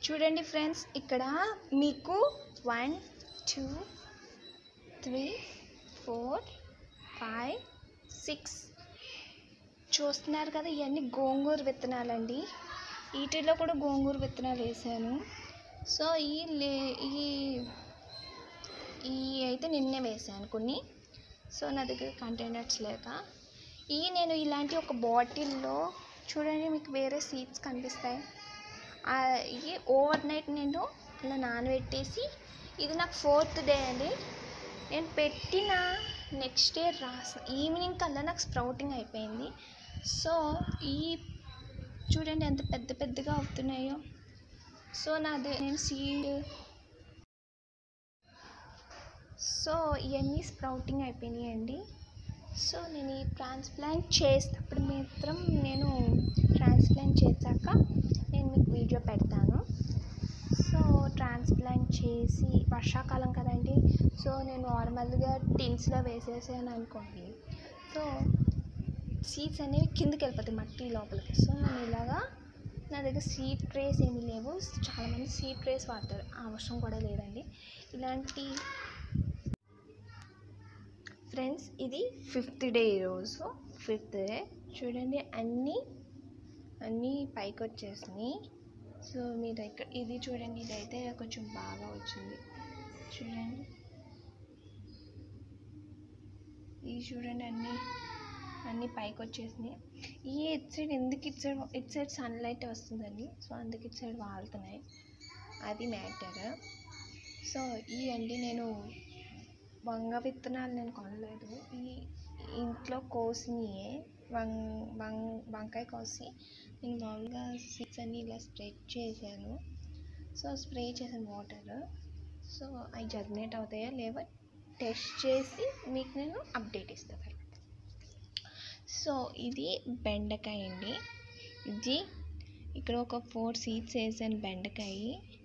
చూడండి ఫ్రెండ్స్ ఇక్కడ మీకు one two three four five six చూస్తున్నారు కదా ఇవన్నీ గోంగూర విత్తనాలండి వీటిలో కూడా గోంగూర విత్తనాలు వేసాను సో ఈ లే ఈ ఈ అయితే నిన్నే వేసాను కొన్ని సో నా దగ్గర కంటైనర్స్ లేక ఈ నేను ఇలాంటి ఒక బాటిల్లో చూడండి మీకు వేరే సీడ్స్ కనిపిస్తాయి ఆ, ఇవి ఓవర్ నైట్ నేను ఇలా నానబెట్టేసి ఇది నాకు ఫోర్త్ డే అండి నేను పెట్టిన నెక్స్ట్ డే రాస ఈవినింగ్ కల్లా నాకు స్ప్రౌటింగ్ అయిపోయింది సో ఈ చూడండి ఎంత పెద్ద పెద్దగా అవుతున్నాయో సో నాది నేను సీడ్ సో ఇవన్నీ స్ప్రౌటింగ్ అయిపోయినాయండి సో నేను ఈ ట్రాన్స్ప్లాంట్ చేసేటప్పుడు మాత్రం నేను ట్రాన్స్ప్లాంట్ చేశాక నేను మీకు వీడియో పెడతాను సో ట్రాన్స్ప్లాంట్ చేసి వర్షాకాలం కదండి సో నేను నార్మల్గా టిన్స్లో వేసేసాను అనుకోండి సో సీడ్స్ అనేవి కిందకి వెళ్ళిపోతాయి మట్టి లోపలికి సో నేను ఇలాగా నా దగ్గర సీడ్ ట్రేస్ ఏమీ లేవు చాలామంది సీడ్ ట్రేస్ వాడతారు ఆ అవసరం కూడా లేదండి ఇలాంటి ఫ్రెండ్స్ ఇది ఫిఫ్త్ డే ఈరోజు ఫిఫ్త్ డే చూడండి అన్నీ అన్నీ పైకి వచ్చేసినాయి సో మీరు ఇక్కడ ఇది చూడండి ఇదైతే కొంచెం బాగా వచ్చింది చూడండి ఇది చూడండి అన్నీ అన్నీ పైకి వచ్చేసినాయి ఈ ఇటు సైడ్ ఎందుకు ఇటు సైడ్ ఇటు సైడ్ సన్లైట్ వస్తుందండి సో అందుకు ఇటు సైడ్ వాళ్తున్నాయి అది మ్యాటర్ సో ఈ అండి నేను వంగ విత్తనాలు నేను కొనలేదు ఈ ఇంట్లో కోసినయే వం వం వంకాయ కోసి నేను మామూలుగా సీడ్స్ అన్ని ఇలా స్ప్రెడ్ చేశాను సో స్ప్రే చేశాను వాటర్ సో అవి జర్నేట్ అవుతాయా లేవా టెస్ట్ చేసి మీకు నేను అప్డేట్ ఇస్తాను తర్వాత సో ఇది బెండకాయ అండి ఇది ఇక్కడ ఒక ఫోర్ సీడ్స్ వేసాను బెండకాయ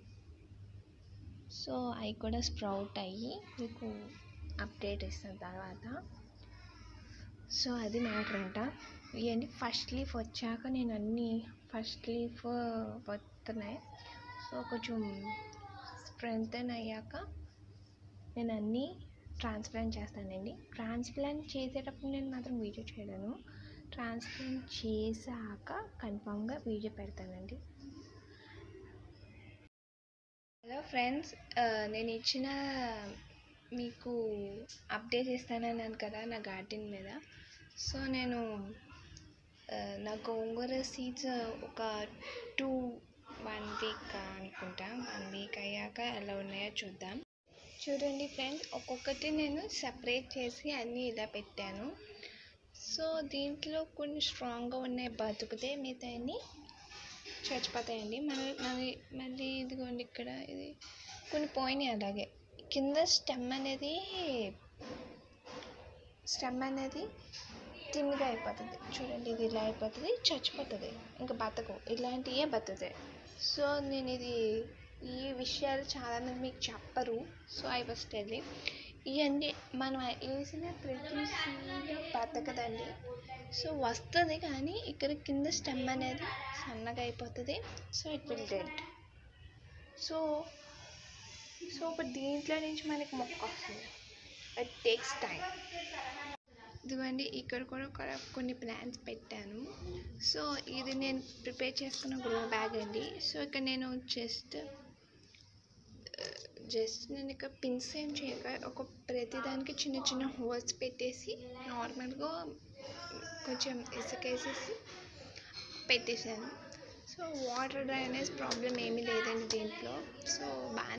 సో అవి కూడా స్ప్రౌట్ అయ్యి మీకు అప్డేట్ ఇస్తాను తర్వాత సో అది మ్యాటర్ అంట ఇవన్నీ ఫస్ట్ లీఫ్ వచ్చాక నేను అన్నీ ఫస్ట్ లీఫ్ వస్తున్నాయి సో కొంచెం స్ట్రెంగ్తన్ అయ్యాక నేను అన్నీ ట్రాన్స్ప్లాంట్ చేస్తానండి ట్రాన్స్ప్లాంట్ చేసేటప్పుడు నేను మాత్రం వీడియో చేయలేను ట్రాన్స్ప్లాంట్ చేశాక కన్ఫామ్గా వీడియో పెడతానండి హలో ఫ్రెండ్స్ నేను ఇచ్చిన మీకు అప్డేట్ ఇస్తానన్నాను కదా నా గార్డెన్ మీద సో నేను ఆ, నా గోంగూర సీడ్స్ ఒక టూ వన్ వీక్ అనుకుంటా వన్ వీక్ అయ్యాక ఎలా ఉన్నాయో చూద్దాం చూడండి ఫ్రెండ్స్ ఒక్కొక్కటి నేను సపరేట్ చేసి అన్నీ ఇలా పెట్టాను సో దీంట్లో కొన్ని స్ట్రాంగ్గా ఉన్నాయి బతుకుతే మిగతా అన్నీ చచ్చిపోతాయండి మళ్ళీ మళ్ళీ మళ్ళీ ఇదిగోండి ఇక్కడ ఇది కొన్ని పోయినాయి అలాగే కింద స్టెమ్ అనేది స్టెమ్ అనేది తిమ్మిగా అయిపోతుంది చూడండి ఇది ఇలా అయిపోతుంది చచ్చిపోతుంది ఇంకా బతకు ఇలాంటివే బతుకుతాయి సో నేను ఇది ఈ విషయాలు చాలామంది మీకు చెప్పరు సో ఐ వాస్ టెల్లింగ్ ఇవన్నీ మనం వేసిన ప్రతి సీడ్ బతకదండి సో వస్తుంది కానీ ఇక్కడ కింద స్టెమ్ అనేది సన్నగా అయిపోతుంది so it will dead so so ఇప్పుడు దీంట్లో నుంచి మనకి మొక్క వస్తుంది ఇట్ టేక్స్ టైం ఇదిగోండి ఇక్కడ కూడా ఒక- కొన్ని ప్లాంట్స్ పెట్టాను సో ఇది నేను ప్రిపేర్ చేసుకున్న గ్రో బ్యాగ్ అండి సో ఇక్కడ నేను జస్ట్ జస్ట్ నేను ఇక్కడ పిన్స్ ఏం చేయక ఒక ప్రతి దానికి చిన్న చిన్న హోల్స్ పెట్టేసి నార్మల్గా కొంచెం ఇసుక వేసేసి పెట్టేశాను సో వాటర్ డ్రైనేజ్ ప్రాబ్లం ఏమీ లేదండి దీంట్లో సో బాగా